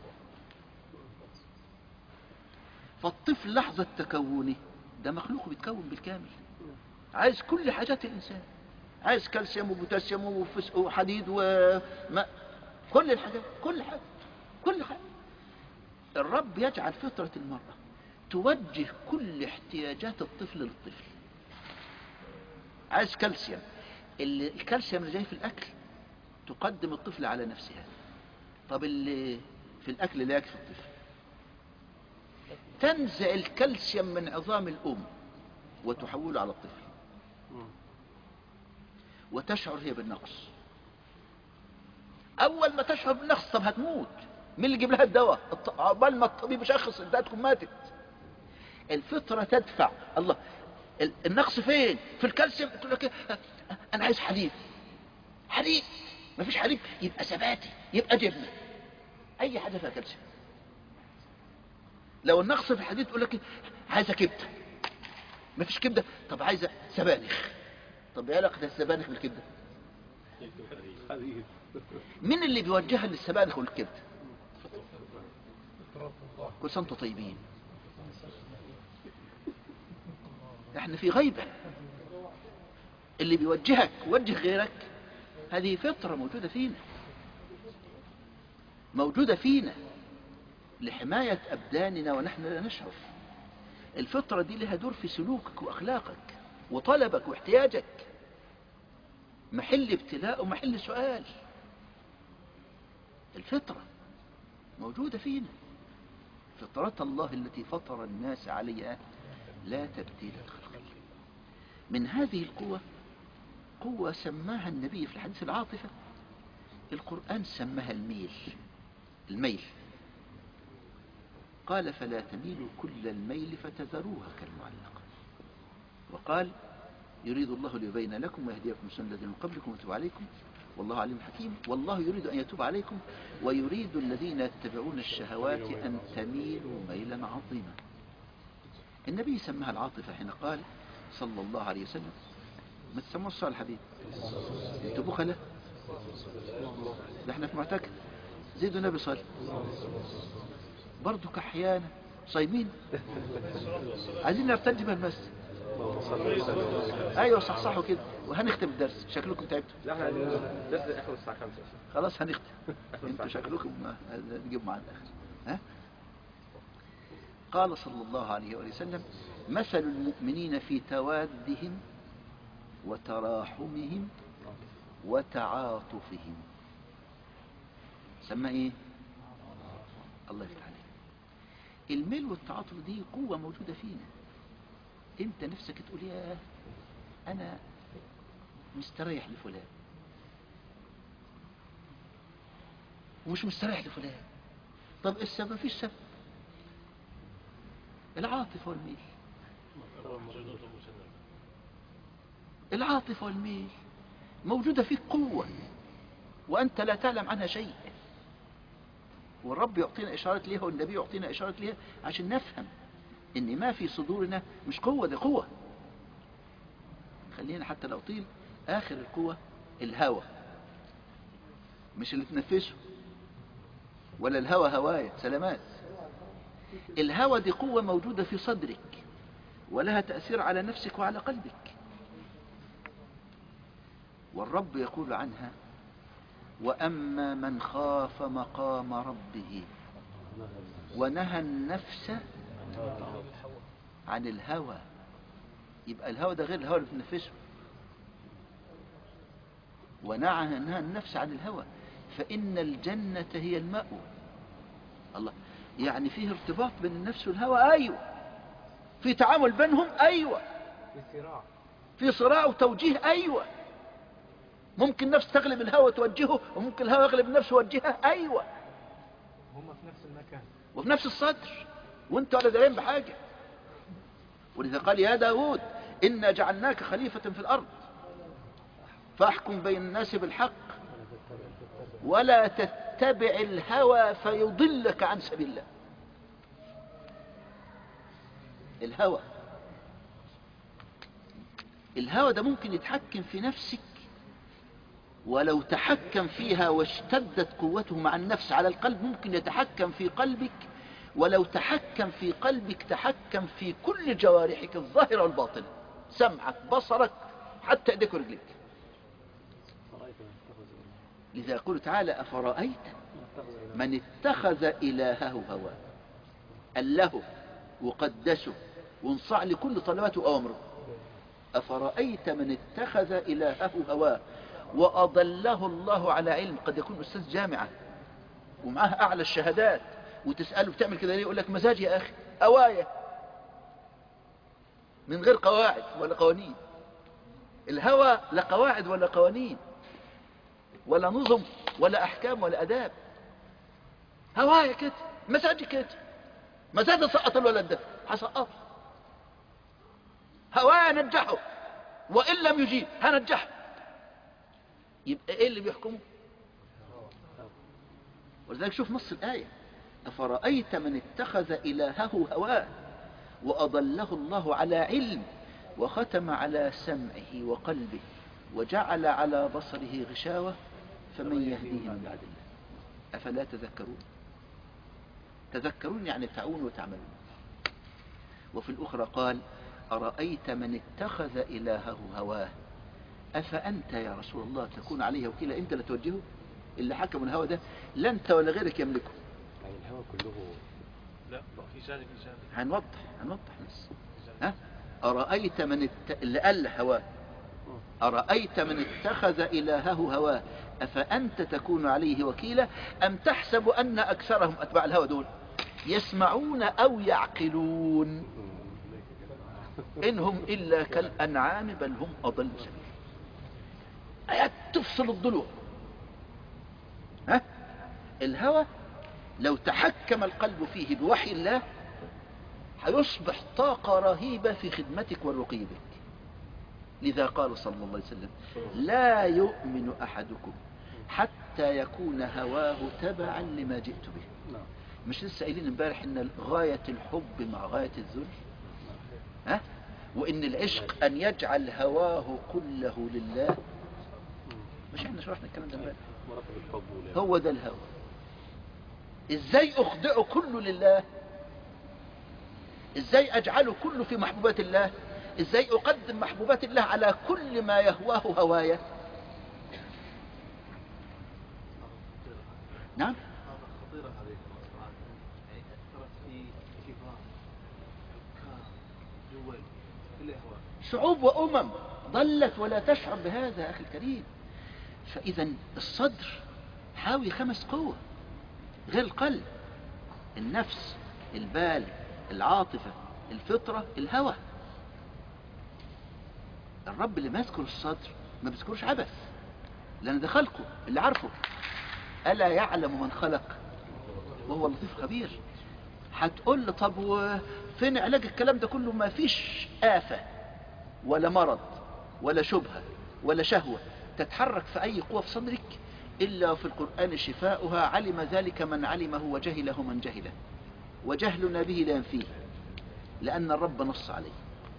فالطفل لحظة تكونه ده مخلوق بيتكون بالكامل عايز كل حاجات الإنسان عايز كالسيوم وبوتاسيوم وفس- وحديد وماء كل الحاجات كل حاجة كل حاجة الرب يجعل فطرة المرأة توجه كل احتياجات الطفل للطفل عايز كالسيوم اللي الكالسيوم اللي جاي في الأكل تقدم الطفل على نفسها طب اللي في الأكل لا يكفي الطفل تنزع الكالسيوم من عظام الأم وتحوله على الطفل وتشعر هي بالنقص أول ما تشعر بالنقص طب هتموت مين اللي يجيب لها الدواء الط- عقبال ما الطبيب يشخص انت تكون ماتت الفطرة تدفع الله ال- النقص فين في الكالسيوم تقول لك إيه؟ انا عايز حليب حليب مفيش حليب يبقى زبادي يبقى جبنه اي حاجه فيها كالسيوم لو النقص في الحديد تقول لك إيه؟ عايزه كبده مفيش كبده طب عايزه سبانخ طب ايه علاقه السبانخ بالكبده حديث مين اللي بيوجهها للسبانخ والكبده كل سنه وانتم طيبين احنا في غيبه اللي بيوجهك وجه غيرك هذه فطره موجوده فينا موجوده فينا لحمايه ابداننا ونحن لا نشعر الفطره دي لها دور في سلوكك واخلاقك وطلبك واحتياجك محل ابتلاء ومحل سؤال الفطرة موجودة فينا فطرة الله التي فطر الناس عليها لا تبديل لخلق الله من هذه القوة قوة سماها النبي في الحديث العاطفة القرآن سماها الميل الميل قال فلا تميلوا كل الميل فتذروها كالمعلقة وقال يريد الله ليبين لكم ويهديكم سنة الذين من قبلكم ويتوب عليكم والله عليم حكيم والله يريد أن يتوب عليكم ويريد الذين يتبعون الشهوات أن تميلوا ميلا عظيما النبي سماها العاطفة حين قال صلى الله عليه وسلم ما تسموه الصالح حبيب انتوا بخلة ده احنا في معتكف زيدوا النبي صالح برضو احيانا صايمين عايزين نرتج بها المسجد ايوه صح صح كده وهنختم الدرس شكلكم تعبتوا لا احنا عايزين درس اخر الساعة 5 خلاص هنختم انتوا شكلكم ما- نجيب معانا الاخر ها قال صلى الله عليه وآله وسلم مثل المؤمنين في توادهم وتراحمهم وتعاطفهم سمى ايه الله يفتح عليك الميل والتعاطف دي قوة موجودة فينا انت نفسك تقول يا انا مستريح لفلان ومش مستريح لفلان طب إيه السبب فيش سبب العاطفة والميل العاطفة والميل موجودة فيك قوة وأنت لا تعلم عنها شيء والرب يعطينا إشارة ليها والنبي يعطينا إشارة ليها عشان نفهم إن ما في صدورنا مش قوة ده قوة خلينا حتى لو طيل آخر القوة الهوى مش اللي تنفسه ولا الهوى هواية سلامات الهوى دي قوة موجودة في صدرك ولها تأثير على نفسك وعلى قلبك والرب يقول عنها وأما من خاف مقام ربه ونهى النفس عن الهوى يبقى الهوى ده غير الهوى اللي بتنفسه ونهى نهى النفس عن الهوى فإن الجنة هي المأوى الله يعني فيه ارتباط بين النفس والهوى أيوة في تعامل بينهم أيوة في صراع في صراع وتوجيه أيوة ممكن نفس تغلب الهوى توجهه وممكن الهوى يغلب النفس ويوجهها أيوة هما في نفس المكان وفي نفس الصدر وانت ولا دارين بحاجة ولذا قال يا داود إنا جعلناك خليفة في الأرض فاحكم بين الناس بالحق ولا تتبع الهوى فيضلك عن سبيل الله الهوى الهوى ده ممكن يتحكم في نفسك ولو تحكم فيها واشتدت قوته مع النفس على القلب ممكن يتحكم في قلبك ولو تحكم في قلبك تحكم في كل جوارحك الظاهرة والباطنة سمعك بصرك حتى ايديك ورجليك لذا يقول تعالى أفرأيت من اتخذ إلهه هواه أله وقدسه وانصاع لكل طلباته وأمره أفرأيت من اتخذ إلهه هواه وأضله الله على علم قد يكون أستاذ جامعة ومعاه أعلى الشهادات وتسأله بتعمل كده ليه يقول لك مزاج يا أخي أواية من غير قواعد ولا قوانين الهوى لا قواعد ولا قوانين ولا نظم ولا أحكام ولا أداب هواية كده مزاجي كده مزاج سقط الولد ده هسقطه هواية نجحه وإن لم يجيب هنجحه يبقى ايه اللي بيحكمه ولذلك شوف نص الآية أفرأيت من اتخذ إلهه هواه وأضله الله على علم وختم على سمعه وقلبه وجعل على بصره غشاوة فمن يهديه من بعد الله أفلا تذكرون تذكرون يعني تعون وتعملون وفي الأخرى قال أرأيت من اتخذ إلهه هواه أفأنت يا رسول الله تكون عليه وكيلا أنت اللي توجهه اللي حكم الهوى ده لا أنت ولا غيرك يملكه يعني الهوى كله لا في جانب في جانب هنوضح هنوضح بس ها أرأيت من ات... اللي قال هواه أرأيت من اتخذ إلهه هواه أفأنت تكون عليه وكيلا أم تحسب أن أكثرهم أتباع الهوى دول يسمعون أو يعقلون إنهم إلا كالأنعام بل هم أضل سبيل آيات تفصل الضلوع ها الهوى لو تحكم القلب فيه بوحي الله هيصبح طاقة رهيبة في خدمتك ورقي بك لذا قال صلى الله عليه وسلم لا يؤمن أحدكم حتى يكون هواه تبعا لما جئت به مش لسه قايلين امبارح ان غاية الحب مع غاية الذل ها وان العشق ان يجعل هواه كله لله مش احنا شرحنا الكلام ده امبارح مراتب الحب والإيمان. هو ده الهوى ازاي اخضعه كله لله ازاي اجعله كله في محبوبات الله ازاي اقدم محبوبات الله على كل ما يهواه هوايا نعم هذا خطيرة هذه المصطلحات يعني أثرت في كبار حكام دول في الأهواء شعوب وامم ضلت ولا تشعر بهذا يا اخي الكريم فاذا الصدر حاوي خمس قوة غير القلب النفس البال العاطفة الفطرة الهوى الرب اللي ماسكه الصدر ما بيذكرش عبث لأن ده خلقه اللي عارفه ألا يعلم من خلق وهو اللطيف الخبير هتقول لي طب وفين علاج الكلام ده كله ما فيش آفة ولا مرض ولا شبهة ولا شهوة تتحرك في أي قوة في صدرك إلا في القرآن شفاؤها علم ذلك من علمه وجهله من جهله وجهلنا به لا ينفيه لأن الرب نص عليه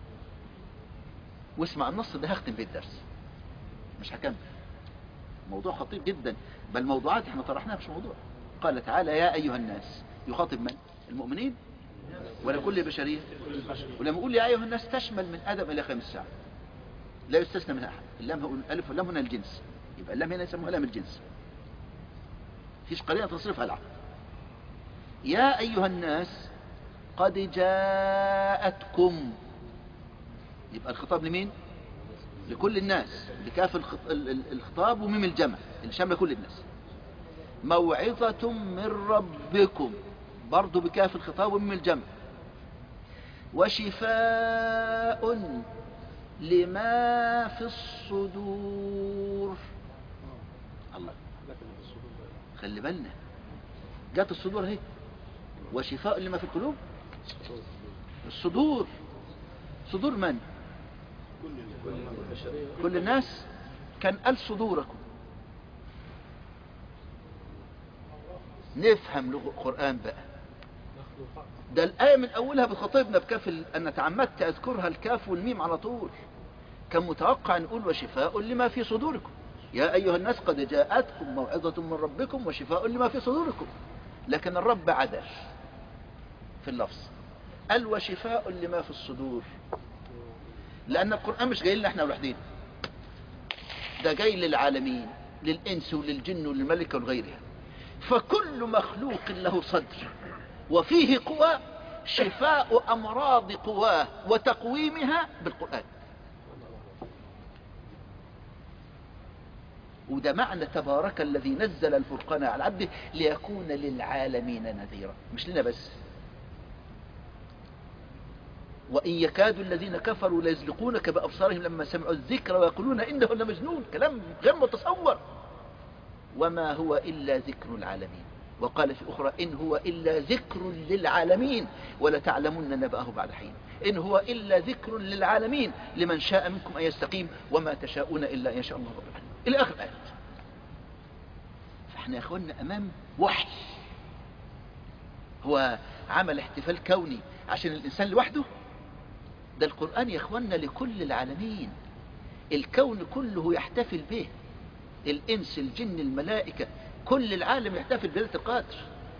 واسمع النص ده هختم بيه الدرس مش هكمل موضوع خطير جدا بل موضوعات احنا طرحناها مش موضوع قال تعالى يا أيها الناس يخاطب من المؤمنين ولا كل بشرية ولما يقول يا أيها الناس تشمل من آدم إلى خامس الساعة لا يستثنى منها أحد اللام هو الألف واللام هنا الجنس يبقى اللام هنا يسموها لام الجنس فيش قرينة تصرفها العقل يا أيها الناس قد جاءتكم يبقى الخطاب لمين لكل الناس بكاف الخط- ال- ال- الخطاب وميم الجمع اللي شامله كل الناس موعظة من ربكم برضو بكاف الخطاب وميم الجمع وشفاء لما في الصدور الله خلي بالنا جات الصدور اهي وشفاء لما في القلوب الصدور صدور من كل الناس كان قال صدوركم نفهم لغة القرآن بقى ده الآية من أولها بتخاطبنا بكاف ال- أنا تعمدت أذكرها الكاف والميم على طول كان متوقع نقول وشفاء لما في صدوركم يا أيها الناس قد جاءتكم موعظة من ربكم وشفاء لما في صدوركم لكن الرب عدل في اللفظ قال وشفاء لما في الصدور لأن القرآن مش جاي لنا احنا لوحدين ده جاي للعالمين للإنس وللجن وللملكة ولغيرها فكل مخلوق له صدر وفيه قوى شفاء أمراض قواه وتقويمها بالقرآن وده معنى تبارك الذي نزل الفرقان على عبده ليكون للعالمين نذيرا مش لنا بس وإن يكاد الذين كفروا ليزلقونك بأبصارهم لما سمعوا الذكر ويقولون إنه لمجنون كلام غير متصور وما هو إلا ذكر العالمين وقال في أخرى إن هو إلا ذكر للعالمين ولتعلمن نبأه بعد حين إن هو إلا ذكر للعالمين لمن شاء منكم أن يستقيم وما تشاءون إلا أن يشاء الله رب العالمين إلى آخر الآيات فإحنا يا أخوانا أمام وحي هو عمل احتفال كوني عشان الإنسان لوحده ده القرآن يا أخوانا لكل العالمين الكون كله يحتفل به الإنس الجن الملائكة كل العالم يحتفل بليلة القدر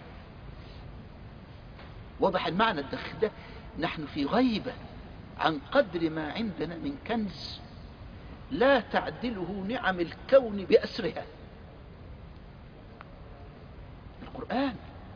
واضح المعنى الدخل ده نحن في غيبة عن قدر ما عندنا من كنز لا تعدله نعم الكون بأسرها القرآن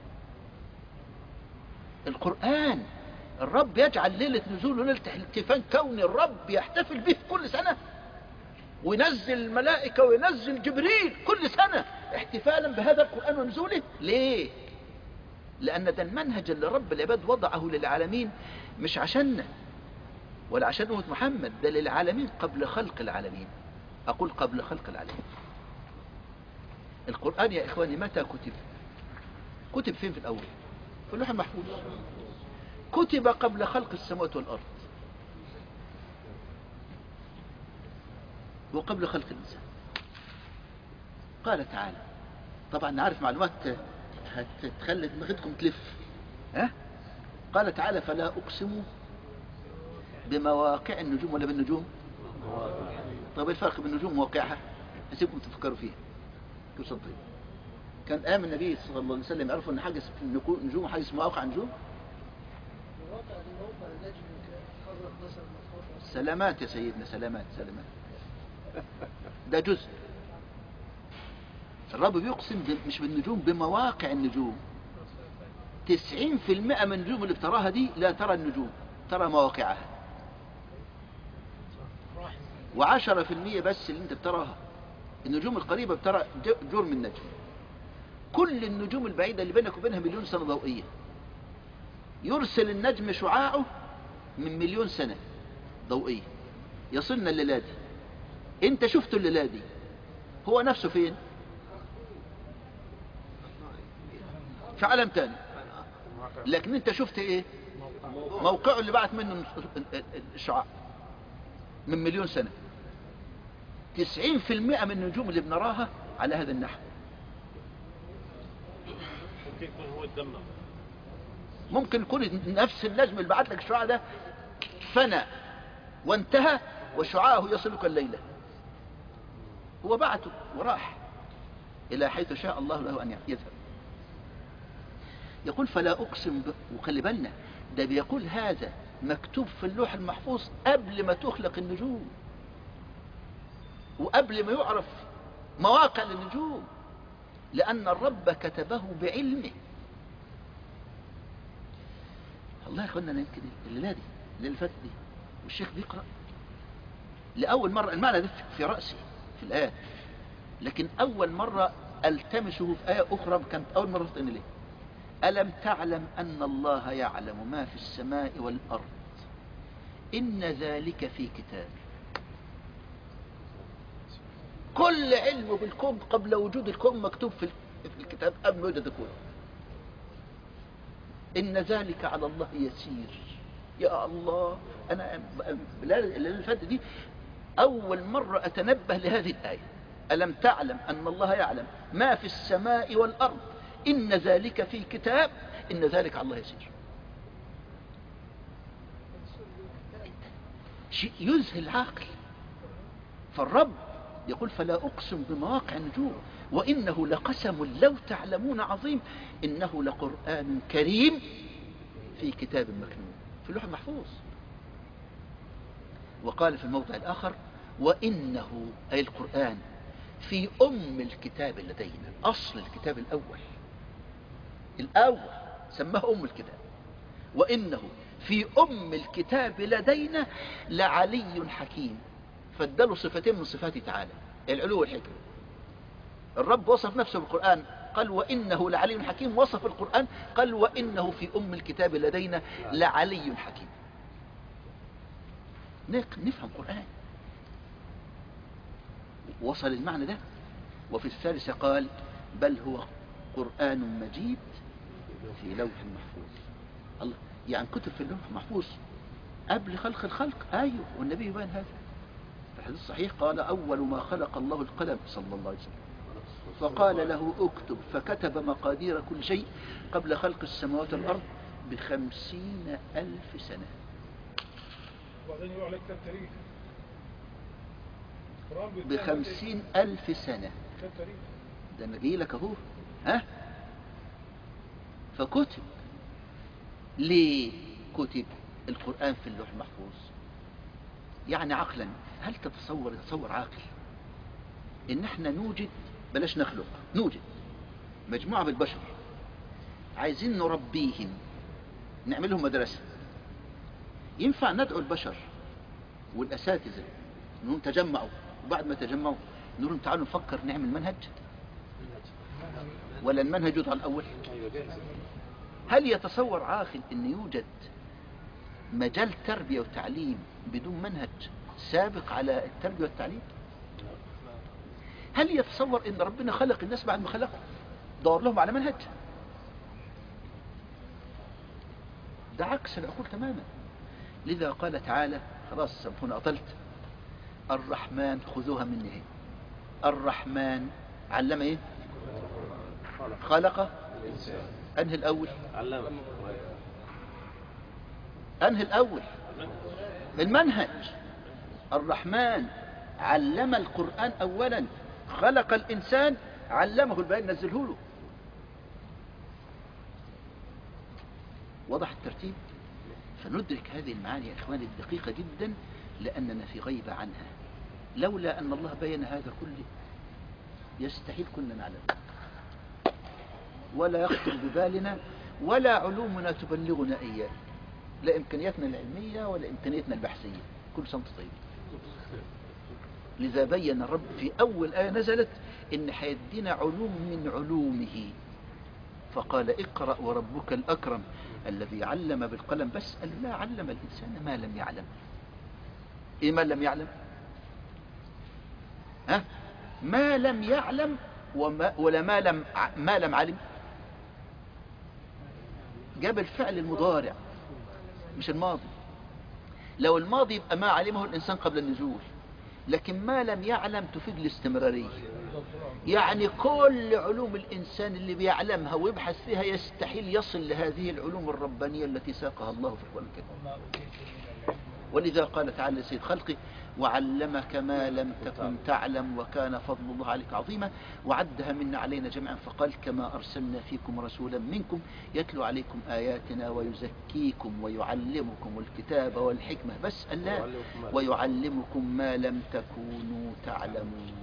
القرآن الرب يجعل ليلة نزوله ليلة احتفال كوني الرب يحتفل به كل سنة وينزل الملائكة وينزل جبريل كل سنة احتفالا بهذا القرآن ونزوله ليه لأن ده المنهج اللي رب العباد وضعه للعالمين مش عشاننا ولا عشان أمة محمد ده للعالمين قبل خلق العالمين أقول قبل خلق العالمين القرآن يا إخواني متى كتب كتب فين في الأول في اللوح المحفوظ كتب قبل خلق السماوات والأرض وقبل خلق الإنسان قال تعالى طبعا نعرف معلومات هتخلي دماغتكم تلف ها قال تعالى فلا أقسم بمواقع النجوم ولا بالنجوم طب ايه الفرق بين النجوم ومواقعها هسيبكم تفكروا فيها كيف صدقين كان ايام النبي صلى الله عليه وسلم يعرفوا ان حاجه في النجوم حاجه اسمها مواقع النجوم الواقع ان موقع النجم يتحرك مثلا مسافه سلامات يا سيدنا سلامات سلامات ده جزء الرب بيقسم ب- مش بالنجوم بمواقع النجوم تسعين في المئة من النجوم اللي بتراها دي لا ترى النجوم ترى مواقعها وعشرة في المية بس اللي انت بتراها النجوم القريبة بترى ج- جرم النجم كل النجوم البعيدة اللي بينك وبينها مليون سنة ضوئية يرسل النجم شعاعه من مليون سنة ضوئية يصلنا الليلة دي انت شفته الليلة دي هو نفسه فين في عالم تاني لكن انت شفت ايه موقعه اللي بعت منه الشعاع من مليون سنة تسعين في المئة من النجوم اللي بنراها على هذا النحو ممكن يكون هو الدمر ممكن يكون نفس النجم اللي بعت لك الشعاع ده فنى وانتهى وشعاعه يصلك الليلة هو بعته وراح إلى حيث شاء الله له أن يذهب يقول فلا أقسم ب... وخلي بالنا ده بيقول هذا مكتوب في اللوح المحفوظ قبل ما تخلق النجوم وقبل ما يعرف مواقع النجوم لأن الرب كتبه بعلمه الله يا اخوانا انا يمكن الليله دي الليله اللي فاتت دي والشيخ بيقرا لاول مره المعنى ده في راسي في الايات لكن اول مره التمسه في ايه اخرى كانت اول مره تطلعني ليه الم تعلم ان الله يعلم ما في السماء والارض ان ذلك في كتاب كل علم بالكون قبل وجود الكون مكتوب في في الكتاب قبل ما يوجد الكون إن ذلك على الله يسير يا الله أنا اللي فاتت دي أول مرة أتنبه لهذه الآية ألم تعلم أن الله يعلم ما في السماء والأرض إن ذلك في كتاب إن ذلك على الله يسير شيء يذهل العقل فالرب يقول فلا أقسم بمواقع النجوم وإنه لقسم لو تعلمون عظيم إنه لقرآن كريم في كتاب مكنون في اللوح المحفوظ وقال في الموضع الآخر وإنه أي القرآن في أم الكتاب لدينا أصل الكتاب الأول الأول سماه أم الكتاب وإنه في أم الكتاب لدينا لعلي حكيم فادلوا صفتين من صفاته تعالى العلو والحكمة الرب وصف نفسه بالقرآن قال وإنه لعلي حكيم وصف القرآن قال وإنه في أم الكتاب لدينا لعلي حكيم نفهم قرآن وصل المعنى ده وفي الثالثة قال بل هو قرآن مجيد في لوح محفوظ الله يعني كتب في اللوح المحفوظ قبل خلق الخلق أيوه والنبي يبان هذا في الحديث الصحيح قال أول ما خلق الله القلم صلى الله عليه وسلم فقال له اكتب فكتب مقادير كل شيء قبل خلق السماوات والأرض بخمسين ألف سنة وبعدين يقول عليك التاريخ القرآن بيتكلم بخمسين ألف سنة كتاب تاريخ ده أنا جاي لك أهو ها فكتب ليه كتب القرآن في اللوح المحفوظ يعني عقلا هل تتصور تصور عاقل ان احنا نوجد بلاش نخلق نوجد مجموعة بالبشر عايزين نربيهم نعملهم مدرسة ينفع ندعو البشر والأساتذة انهم تجمعوا وبعد ما تجمعوا نقول لهم تعالوا نفكر نعمل منهج ولا المنهج يوضع الأول هل يتصور عاقل أن يوجد مجال تربية وتعليم بدون منهج سابق على التربية والتعليم هل يتصور ان ربنا خلق الناس بعد ما خلقهم دور لهم على منهج ده عكس العقول تماما لذا قال تعالى خلاص سامحونا أطلت الرحمن خذوها مني هي الرحمن علم ايه خلق انهي الاول علمه انهي الاول المنهج الرحمن علم القرآن اولا خلق الانسان علمه البيان نزله له وضح الترتيب فندرك هذه المعاني يا اخواني الدقيقة جدا لاننا في غيبة عنها لولا ان الله بين هذا كله يستحيل كنا نعلم ولا يخطر ببالنا ولا علومنا تبلغنا اياه لا امكانياتنا العلمية ولا امكانياتنا البحثية كل سنة طيب لذا بين الرب في اول آية نزلت ان هيدينا علوم من علومه فقال اقرأ وربك الأكرم الذي علم بالقلم بس قال لا علم الإنسان ما لم يعلم إيه ما لم يعلم ها ما لم يعلم وما ولا ما لم ع- ما لم علم جاب الفعل المضارع مش الماضي لو الماضي يبقى ما علمه الإنسان قبل النزول لكن ما لم يعلم تفيد الاستمرارية يعني كل علوم الإنسان اللي بيعلمها ويبحث فيها يستحيل يصل لهذه العلوم الربانية التي ساقها الله في القرآن الكريم ولذا قال تعالى لسيد خلقه وعلمك ما لم تكن تعلم وكان فضل الله عليك عظيما وعدها منا علينا جميعا فقال كما أرسلنا فيكم رسولا منكم يتلو عليكم آياتنا ويزكيكم ويعلمكم الكتاب والحكمة بس ألا ويعلمكم ما لم تكونوا تعلمون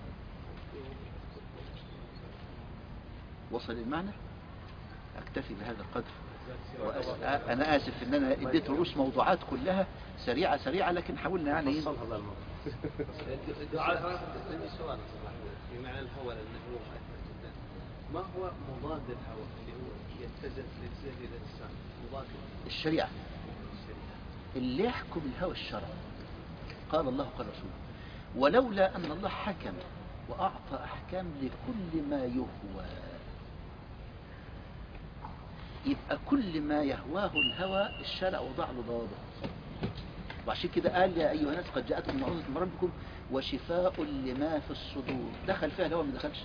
وصل المعنى أكتفي بهذا القدر وأس... أنا آسف إن أنا اديت رؤوس موضوعات كلها سريعة سريعة لكن حاولنا يعني إيه؟ فصلها بقى المرة عندي سؤال صراحة في معنى الهوى لأنه هو مؤثر جدا ما هو مضاد الهوى اللي هو يتجه للزهد الإنسان مضاد الشريعة الشريعة اللي يحكم الهوى الشرع قال الله قال رسوله ولولا أن الله حكم وأعطى أحكام لكل ما يهوى يبقى كل ما يهواه الهوى الشرع وضع له ضوابط وعشان كده قال يا أيها الناس قد جاءتكم موعظة من ربكم وشفاء لما في الصدور دخل فيها الهوى ما دخلش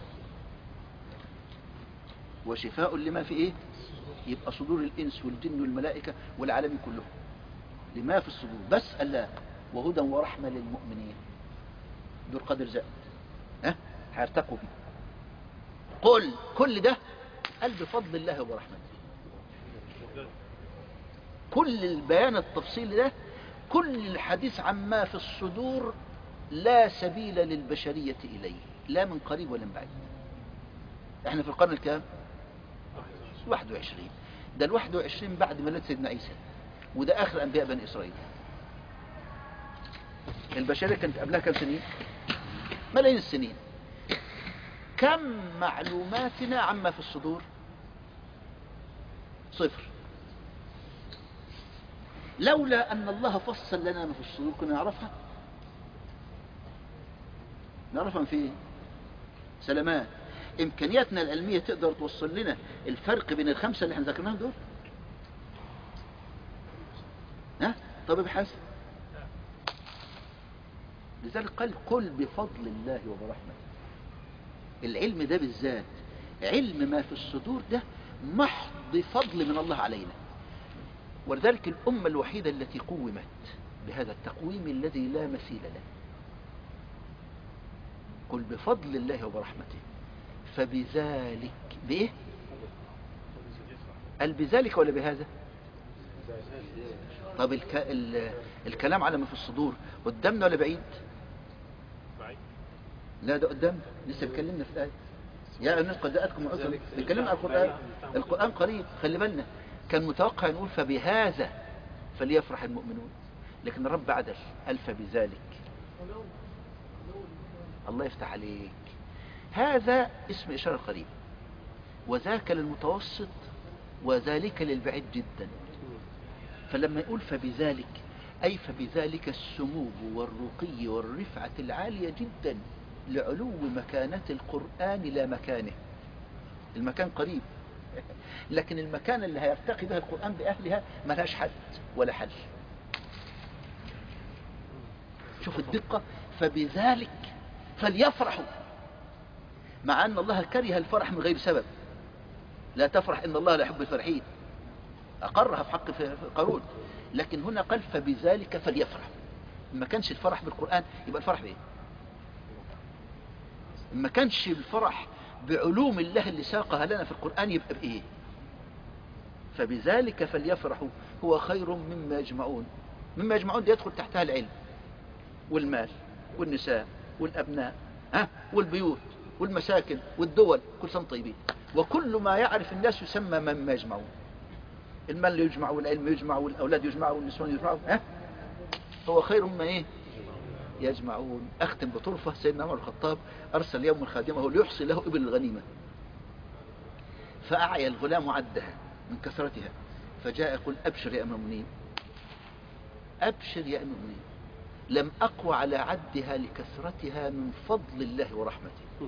وشفاء لما في ايه يبقى صدور الإنس والجن والملائكة والعالمين كلهم لما في الصدور بس ألا وهدى ورحمة للمؤمنين دول قدر زائد ها هيرتقوا بيه قل كل ده قال بفضل الله ورحمته كل البيان التفصيلي ده كل الحديث عما في الصدور لا سبيل للبشرية إليه لا من قريب ولا من بعيد احنا في القرن الكام 21 ده ال 21 بعد ميلاد سيدنا عيسى وده آخر أنبياء بني إسرائيل البشرية كانت قبلها كم سنين ملايين السنين كم معلوماتنا عما في الصدور صفر لولا أن الله فصل لنا ما في الصدور كنا نعرفها نعرفها في إيه؟ سلامات إمكانياتنا العلمية تقدر توصل لنا الفرق بين الخمسة اللي احنا ذكرناهم دول ها طب ابحث لذلك قال قل بفضل الله وبرحمته العلم ده بالذات علم ما في الصدور ده محض فضل من الله علينا ولذلك الأمة الوحيدة التي قومت بهذا التقويم الذي لا مثيل له قل بفضل الله وبرحمته فبذلك بإيه قال بذلك ولا بهذا طب الك... ال... الكلام على ما في الصدور قدامنا ولا بعيد بعيد لا ده قدام لسه بيكلمنا في الآية يا أيها الناس قد جاءتكم موعظة بيكلمنا على القرآن القرآن قريب خلي بالنا كان متوقع نقول فبهذا فليفرح المؤمنون لكن الرب عدل قال فبذلك ولو ولو الله يفتح عليك هذا اسم إشارة قريب وذاك للمتوسط وذلك للبعيد جدا فلما يقول فبذلك أي فبذلك السمو والرقي والرفعة العالية جدا لعلو مكانة القرآن لا مكانه المكان قريب لكن المكان اللي هيرتقي بها القرآن بأهلها ملهاش حد ولا حل شوف الدقة فبذلك فليفرحوا مع أن الله كره الفرح من غير سبب لا تفرح إن الله لا يحب الفرحين أقرها في حق في في قارون لكن هنا قال فبذلك فليفرح ما كانش الفرح بالقرآن يبقى الفرح بإيه ما كانش الفرح بعلوم الله اللي ساقها لنا في القرآن يبقى بإيه فبذلك فليفرحوا هو خير مما يجمعون مما يجمعون دي يدخل تحتها العلم والمال والنساء والأبناء ها والبيوت والمساكن والدول كل سنة طيبين وكل ما يعرف الناس يسمى مما يجمعون المال يجمع والعلم يجمع والأولاد يجمعوا والنسوان يجمعوا ها هو خير مما ايه يجمعون أختم بطرفة سيدنا عمر الخطاب أرسل يوم خادمه ليحصي له إبل الغنيمة فأعيا الغلام عدها من كثرتها فجاء يقول أبشر يا أمام المؤمنين أبشر يا أمام المؤمنين لم أقوى على عدها لكثرتها من فضل الله ورحمته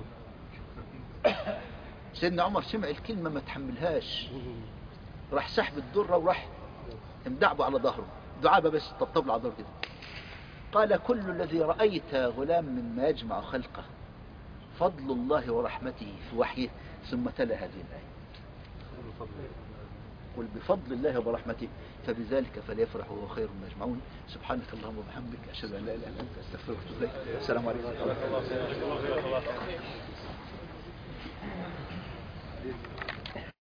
سيدنا عمر سمع الكلمة ما تحملهاش راح سحب الدرة وراح مدعبه على ظهره دعابة بس طبطب له على ظهره كده قال كل الذي رأيت غلام مما يجمع خلقه فضل الله ورحمته في وحيه ثم تلا هذه الآية قل بفضل الله وبرحمته فبذلك فليفرحوا وهو خير مما يجمعون سبحانك اللهم وبحمدك أشهد أن لا إله إلا أنت أستغفرك وأتوب إليك السلام عليكم ورحمة الله وبركاته